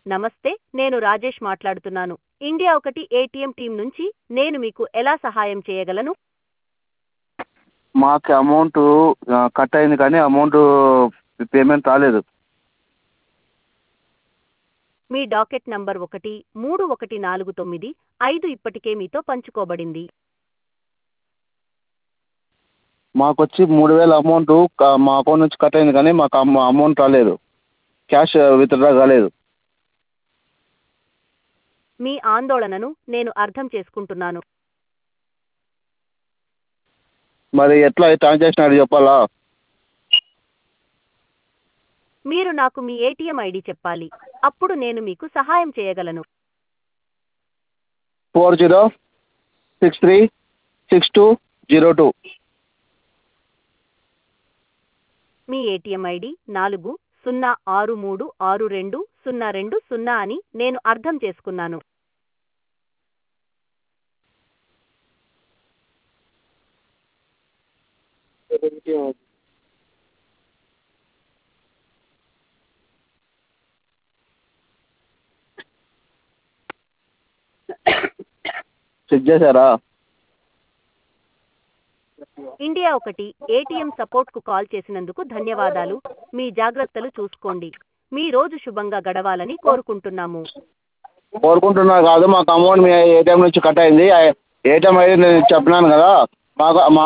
నమస్తే నేను రాజేష్ మాట్లాడుతున్నాను ఇండియా ఒకటి ఏటీఎం టీం నుంచి నేను మీకు ఎలా సహాయం చేయగలను మాకు అమౌంట్ కట్ అయింది కానీ అమౌంట్ పేమెంట్ రాలేదు మీ డాకెట్ నంబర్ ఒకటి మూడు ఒకటి నాలుగు తొమ్మిది ఐదు ఇప్పటికే మీతో పంచుకోబడింది మాకు వచ్చి మూడు వేల అమౌంట్ మా అకౌంట్ నుంచి కట్ అయింది కానీ మాకు అమ అమౌంట్ రాలేదు క్యాష్ విత్డ్రా కాలేదు మీ ఆందోళనను నేను అర్థం చేసుకుంటున్నాను మరి ఎట్లా ట్రాన్సాక్షన్ ఐడి చెప్పాలా మీరు నాకు మీ ఏటీఎం ఐడి చెప్పాలి అప్పుడు నేను మీకు సహాయం చేయగలను four zero six three six two zero two మీ ఏటీఎం ఐడి నాలుగు సున్నా ఆరు మూడు ఆరు రెండు సున్నా రెండు సున్నా అని నేను అర్థం చేసుకున్నాను చెక్ చేశారా ఇండియా ఒకటి ఏటీఎం సపోర్ట్కు కాల్ చేసినందుకు ధన్యవాదాలు మీ జాగ్రత్తలు చూసుకోండి మీ రోజు శుభంగా గడవాలని కోరుకుంటున్నాము కోరుకుంటున్నా కాదు మాకు అమౌంట్ మీ ఏటీఎం నుంచి కట్ అయింది ఏటీఎం ఐడి నేను చెప్పినాను కదా మాకు మా